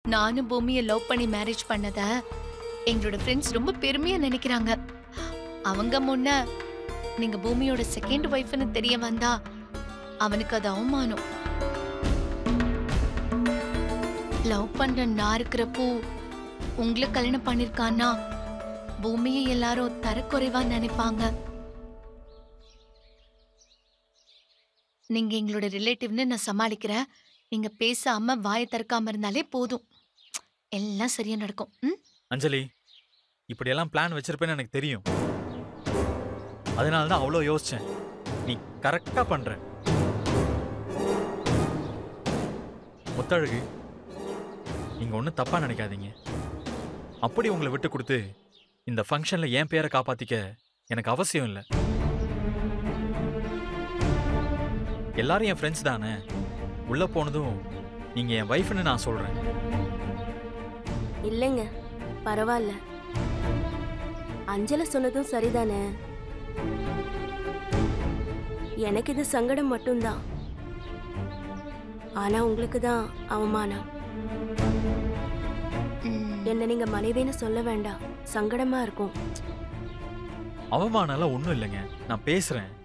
நானும் பூமியை லவ் பண்ணி மேரேஜ் பண்ணத எங்களோட ஃப்ரெண்ட்ஸ் ரொம்ப பெருமையா நினைக்கிறாங்க அவங்க முன்ன நீங்க பூமியோட செகண்ட் ஒய்ஃப்னு தெரிய வந்தா அவனுக்கு அது அவமானம் லவ் பண்ற நான் இருக்கிறப்போ உங்களை கல்யாணம் பண்ணிருக்கான்னா பூமியை எல்லாரும் தரக்குறைவா நினைப்பாங்க நீங்க எங்களோட ரிலேட்டிவ்னு நான் சமாளிக்கிறேன் நீங்க பேசாம வாயை திறக்காம இருந்தாலே போதும் எல்லாம் சரியா நடக்கும் ம் அஞ்சலி இப்படியெல்லாம் பிளான் வச்சிருப்பேன்னு எனக்கு தெரியும் அதனால தான் அவ்வளோ யோசிச்சேன் நீ கரெக்டாக பண்ற முத்தழகு நீங்க ஒன்றும் தப்பா நினைக்காதீங்க அப்படி உங்களை விட்டு கொடுத்து இந்த ஃபங்க்ஷன்ல என் பேரை காப்பாத்திக்க எனக்கு அவசியம் இல்லை எல்லாரும் என் ஃப்ரெண்ட்ஸ் தானே உள்ள போனதும் நீங்க என் ஒய்ஃப்னு நான் சொல்றேன் இல்லைங்க பரவாயில்ல அஞ்சல சொன்னதும் சரிதானே எனக்கு இது சங்கடம் மட்டும்தான் ஆனா உங்களுக்கு தான் அவமானம் ம். என்ன நீங்க மனைவின்னு சொல்ல வேண்டாம் சங்கடமா இருக்கும் அவமானம்லாம் ஒன்றும் இல்லைங்க நான் பேசுறேன்